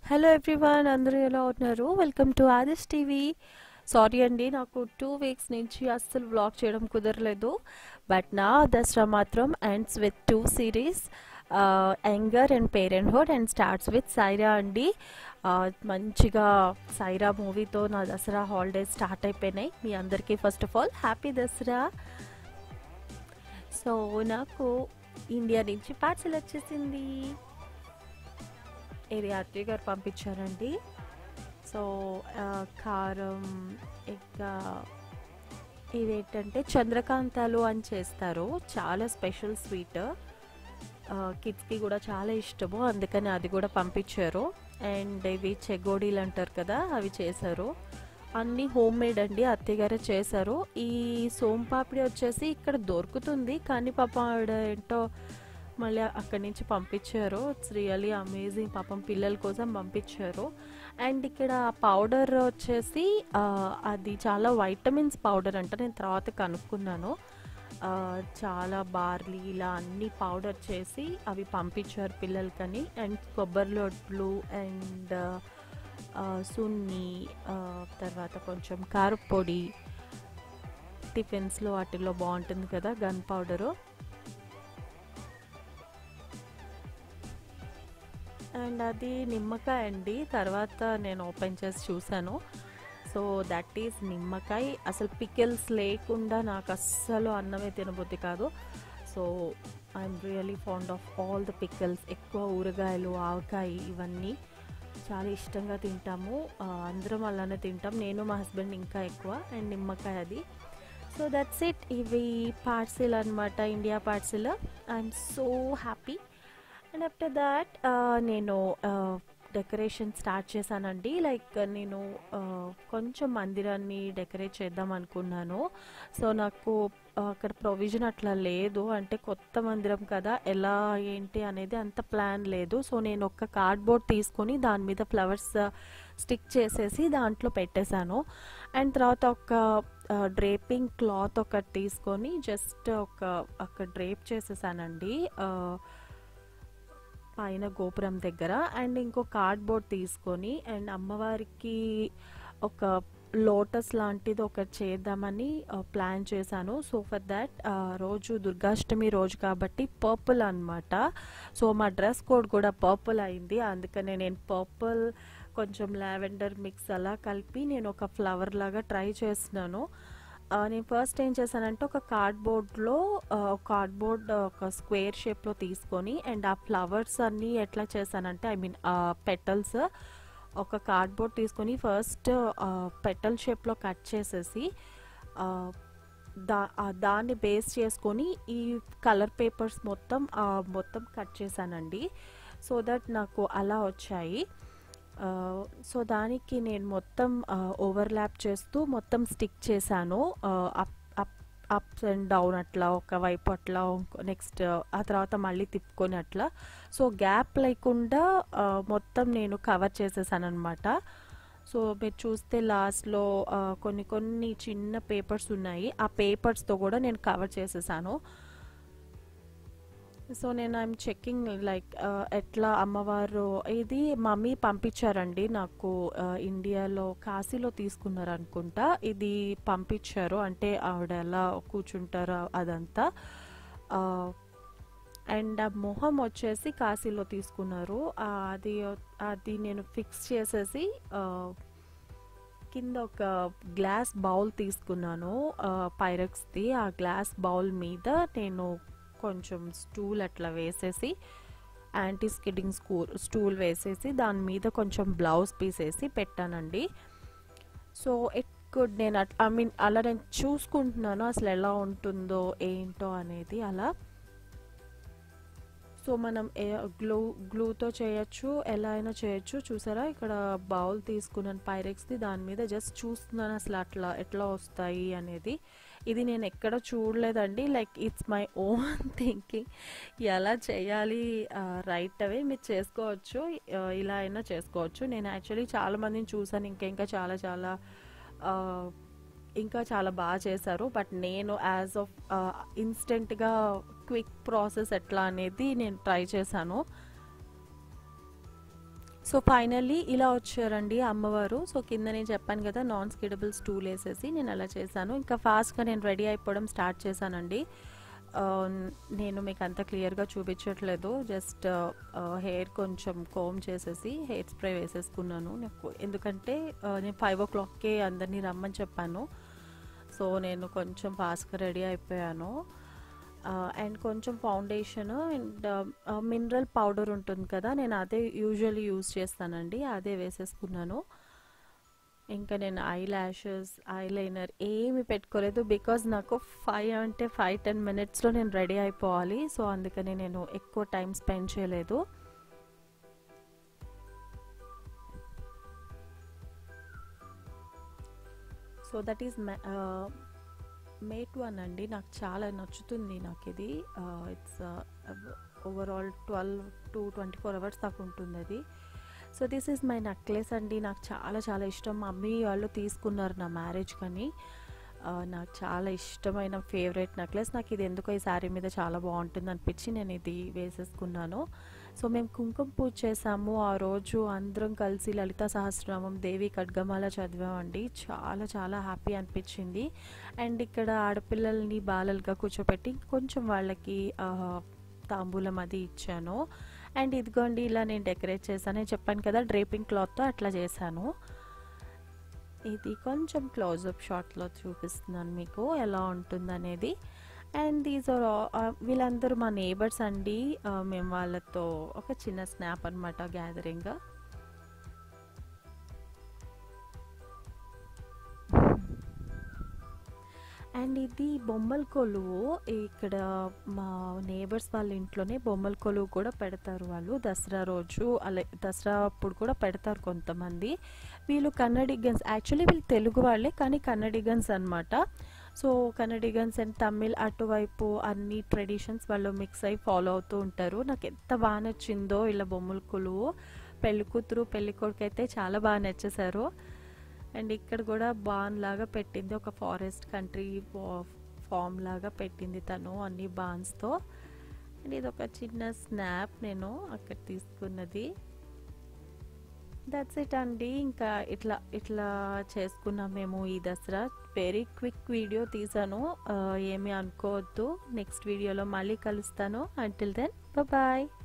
hello everyone అందరూ ఎలా ఉన్నారు welcome to Aadi's TV sorry అండి నాకు టూ వీక్స్ నుంచి అస్సలు వ్లాగ్ చేయడం కుదరలేదు బట్ నా దసరా మాత్రం ends with two series younger and parenthood and starts with Sye Raa అండి ఆ, మంచిగా సైరా మూవీతో నా దసరా హాలిడేస్ స్టార్ట్ అయిపోయినాయి మీ అందరికీ first of all happy Dasara so నాకు ఇండియా నుంచి పార్సల్ వచ్చేసింది ఇది అత్తయ్య గారు పంపించారండి సో ఆ, కారం ఇంకా ఇదేంటంటే చంద్రకాంతాలు అని చేస్తారు చాలా స్పెషల్ స్వీట్ కిడ్స్కి కూడా చాలా ఇష్టము అందుకని అది కూడా పంపించారు అండ్ ఇవి చెగోడీలు అంటారు కదా అవి చేశారు అన్నీ హోమ్ మేడ్ అండి అత్తయ్య గారే చేశారు ఈ సోంపాపిడి వచ్చేసి ఇక్కడ దొరుకుతుంది కానీ పాపం ఆవిడ ఏంటో మళ్ళీ అక్కడి నుంచి పంపించారు ఇట్స్ రియలీ అమేజింగ్ పాపం పిల్లల కోసం పంపించారు అండ్ ఇక్కడ పౌడర్ వచ్చేసి ఆ, అది చాలా వైటమిన్స్ పౌడర్ అంట నేను తర్వాత కనుక్కున్నాను ఆ, చాలా బార్లీ ఇలా అన్ని పౌడర్ చేసి అవి పంపించారు పిల్లలకని అండ్ కొబ్బరి లొడ్లు అండ్ ఆ, సున్ని ఆ, తర్వాత కొంచెం కారపొడి టిఫిన్స్లో వాటిల్లో బాగుంటుంది కదా గన్ పౌడరు అండ్ అది నిమ్మకాయ అండి తర్వాత నేను ఓపెన్ చేసి చూశాను సో దట్ ఈస్ నిమ్మకాయ అసలు పికిల్స్ లేకుండా నాకు అస్సలు అన్నమే తినబుద్ధి కాదు so I'm really fond of all the pickles ఎక్కువ ఊరగాయలు ఆవకాయ ఇవన్నీ చాలా ఇష్టంగా తింటాము ఆ, అందరం అలానే తింటాం నేను మా హస్బెండ్ ఇంకా ఎక్కువ అండ్ నిమ్మకాయ అది సో దట్స్ ఇట్ ఇవి పార్సిల్ అనమాట India parcel I'm so happy and after that నేను డెకరేషన్ స్టార్ట్ చేశానండి లైక్ నేను ఆ, కొంచెం మందిరాన్ని డెకరేట్ చేద్దాం అనుకున్నాను సో నాకు ఆ, అక్కడ ప్రొవిజన్ అట్లా లేదు అంటే కొత్త మందిరం కదా ఎలా ఏంటి అనేది అంత ప్లాన్ లేదు సో నేను ఒక కార్డ్బోర్డ్ తీసుకొని దాని మీద ఫ్లవర్స్ స్టిక్ చేసేసి దాంట్లో పెట్టేశాను అండ్ తర్వాత ఒక డ్రేపింగ్ క్లాత్ ఒకటి తీసుకొని జస్ట్ ఒక అక్కడ డ్రేప్ చేసేసానండి ఆ, పైన గోపురం దగ్గర అండ్ ఇంకో కార్డ్బోర్డ్ తీసుకొని అండ్ అమ్మవారికి ఒక లోటస్ లాంటిది ఒకటి చేద్దామని ప్లాన్ చేశాను సో ఫర్ దాట్ రోజు దుర్గాష్టమి రోజు కాబట్టి పర్పుల్ అన్నమాట సో మా డ్రెస్ కోడ్ కూడా పర్పుల్ అయింది అందుకనే నేను పర్పుల్ కొంచెం లావెండర్ మిక్స్ అలా కలిపి నేను ఒక ఫ్లవర్ లాగా ట్రై చేస్తున్నాను ఆ, నేను ఫస్ట్ ఏం చేశానంటే ఒక కార్డ్బోర్డ్లో కార్డ్బోర్డ్ ఒక స్క్వేర్ షేప్లో తీసుకొని అండ్ ఆ ఫ్లవర్స్ అన్నీ ఎట్లా చేశానంటే ఐ మీన్ పెటల్స్ ఒక కార్డ్బోర్డ్ తీసుకొని ఫస్ట్ పెటల్ షేప్లో కట్ చేసేసి ఆ, దా ఆ దాన్ని బేస్ చేసుకొని ఈ కలర్ పేపర్స్ మొత్తం ఆ, మొత్తం కట్ చేశానండి సో దట్ నాకు అలా వచ్చాయి ఆ, సో దానికి నేను మొత్తం ఓవర్లాప్ చేస్తూ మొత్తం స్టిక్ చేశాను ఆ, up up ups and down అట్లా ఒక వైపు అట్లా నెక్స్ట్ ఆ తర్వాత మళ్ళీ తిప్పుకొని అట్లా సో గ్యాప్ లేకుండా ఆ, మొత్తం నేను కవర్ చేసేసాను అనమాట సో మీరు చూస్తే లాస్ట్లో కొన్ని కొన్ని చిన్న పేపర్స్ ఉన్నాయి ఆ పేపర్స్తో కూడా నేను కవర్ చేసేసాను సో నేను ఐఎమ్ చెక్కింగ్ లైక్ ఎట్లా అమ్మవారు ఇది మమ్మీ పంపించారండి నాకు ఆ, ఇండియాలో కాశీలో తీసుకున్నారు అనుకుంటా ఇది పంపించారు అంటే ఆవిడ ఎలా కూర్చుంటారో అదంతా అండ్ ఆ మొహం వచ్చేసి కాశీలో తీసుకున్నారు ఆ, అది అది నేను ఫిక్స్ చేసేసి ఆ, కింద ఒక గ్లాస్ బౌల్ తీసుకున్నాను పైరక్స్ది ఆ గ్లాస్ బౌల్ మీద నేను కొంచెం స్టూల్ అట్లా వేసేసి యాంటీ స్కిడ్డింగ్ స్కూ స్టూల్ వేసేసి దాని మీద కొంచెం బ్లౌజ్ పీస్ వేసి పెట్టానండి సో ఇట్ గుడ్ నేను ఐ మీన్ అలా నేను చూసుకుంటున్నాను అసలు ఎలా ఉంటుందో ఏంటో అనేది అలా సో మనం గ్లూ గ్లూతో చేయొచ్చు ఎలా అయినా చేయొచ్చు చూసారా ఇక్కడ బౌల్ తీసుకున్నాను పైరెక్స్ది దాని మీద జస్ట్ చూస్తున్నాను అసలు అట్లా ఎట్లా వస్తాయి అనేది ఇది నేను ఎక్కడ చూడలేదండి like it's my own thinking ఎలా చేయాలి రైట్ అవే మీరు చేసుకోవచ్చు ఆ, ఇలా అయినా చేసుకోవచ్చు నేను యాక్చువల్లీ చాలా మందిని చూసాను ఇంకా ఇంకా చాలా చాలా ఆ, ఇంకా చాలా బాగా చేశారు బట్ నేను యాజ్ ఆఫ్ ఇన్స్టెంట్గా క్విక్ ప్రాసెస్ ఎట్లా అనేది నేను ట్రై చేశాను సో ఫైనల్లీ ఇలా వచ్చారండి అమ్మవారు సో కింద నేను చెప్పాను కదా నాన్ స్కిడబుల్ స్టూల్ వేసేసి నేను అలా చేశాను ఇంకా ఫాస్ట్గా నేను రెడీ అయిపోవడం స్టార్ట్ చేశానండి ఆ, నేను మీకు అంత క్లియర్గా చూపించట్లేదు జస్ట్ హెయిర్ కొంచెం కోమ్ చేసేసి హెయిర్ స్ప్రే వేసేసుకున్నాను నాకు ఎందుకంటే ఆ, నేను ఫైవ్ ఓ క్లాక్కే అందరినీ రమ్మని చెప్పాను సో నేను కొంచెం ఫాస్ట్గా రెడీ అయిపోయాను అండ్ కొంచెం ఫౌండేషన్ అండ్ మినరల్ పౌడర్ ఉంటుంది కదా నేను అదే యూజువల్లీ యూజ్ చేస్తానండి అదే వేసేసుకున్నాను ఇంకా నేను ఐ ల్యాషెస్ ఐ లైనర్ ఏమి పెట్టుకోలేదు బికాజ్ నాకు ఫైవ్ అంటే ఫైవ్ టెన్ మినిట్స్లో నేను రెడీ అయిపోవాలి సో అందుకని నేను ఎక్కువ టైం స్పెండ్ చేయలేదు so that is mate one అండి నాకు చాలా నచ్చుతుంది నాకు ఇది it's overall twelve to twenty four hours దాకా ఉంటుంది అది so this is my necklace అండి నాకు చాలా చాలా ఇష్టం మమ్మీ వాళ్ళు తీసుకున్నారు నా మ్యారేజ్ కానీ ఆ, నాకు చాలా ఇష్టమైన ఫేవరెట్ నెక్లెస్ నాకు ఇది ఎందుకో ఈ శారీ మీద చాలా బాగుంటుంది అనిపించి నేను ఇది వేసేసుకున్నాను సో మేము కుంకుమ పూజ చేసాము ఆ రోజు అందరం కలిసి లలిత సహస్రనామం దేవి ఖడ్గమాల చదివామండి చాలా చాలా హ్యాపీ అనిపించింది అండ్ ఇక్కడ ఆడపిల్లల్ని బాలలుగా కూర్చోపెట్టి కొంచెం వాళ్ళకి ఆ, తాంబూలం అది ఇచ్చాను అండ్ ఇదిగోండి ఇలా నేను డెకరేట్ చేశాను నేను చెప్పాను కదా డ్రేపింగ్ క్లాత్తో అట్లా చేశాను ఇది కొంచెం క్లోజప్ షాట్లో చూపిస్తున్నాను మీకు ఎలా ఉంటుందనేది అండ్ దీస్ ఆర్ వీళ్ళందరూ మా నేబర్స్ అండి ఆ, మేము వాళ్ళతో ఒక చిన్న స్నాప్ అనమాట గ్యాదరింగ్ అండ్ ఇది బొమ్మల కొలువు ఇక్కడ మా నేబర్స్ వాళ్ళ ఇంట్లోనే బొమ్మల కొలువు కూడా పెడతారు వాళ్ళు దసరా రోజు అలా దసరా అప్పుడు కూడా పెడతారు కొంతమంది వీళ్ళు కన్నడిగన్స్ యాక్చువల్లీ వీళ్ళు తెలుగు వాళ్ళే కానీ కన్నడిగన్స్ అన్నమాట సో కన్నడిగన్స్ అండ్ తమిళ్ అటువైపు అన్ని ట్రెడిషన్స్ వాళ్ళు మిక్స్ అయి ఫాలో అవుతూ ఉంటారు నాకు ఎంత బాగా నచ్చిందో ఇలా బొమ్మల కొలువు పెళ్లి కూతురు పెళ్లి కొడుకు అయితే చాలా బాగా నచ్చేసారు అండ్ ఇక్కడ కూడా బాన్ లాగా పెట్టింది ఒక ఫారెస్ట్ కంట్రీ ఫామ్ లాగా పెట్టింది తను అన్ని బాన్స్తో అండ్ ఇది ఒక చిన్న స్నాప్ నేను అక్కడ తీసుకున్నది దట్స్ ఇట్ అండి ఇంకా ఇట్లా ఇట్లా చేసుకున్నాం మేము ఈ దసరా వెరీ క్విక్ వీడియో తీసాను ఆ, ఏమీ అనుకోవద్దు నెక్స్ట్ వీడియోలో మళ్ళీ కలుస్తాను అంటిల్ దెన్ బాయ్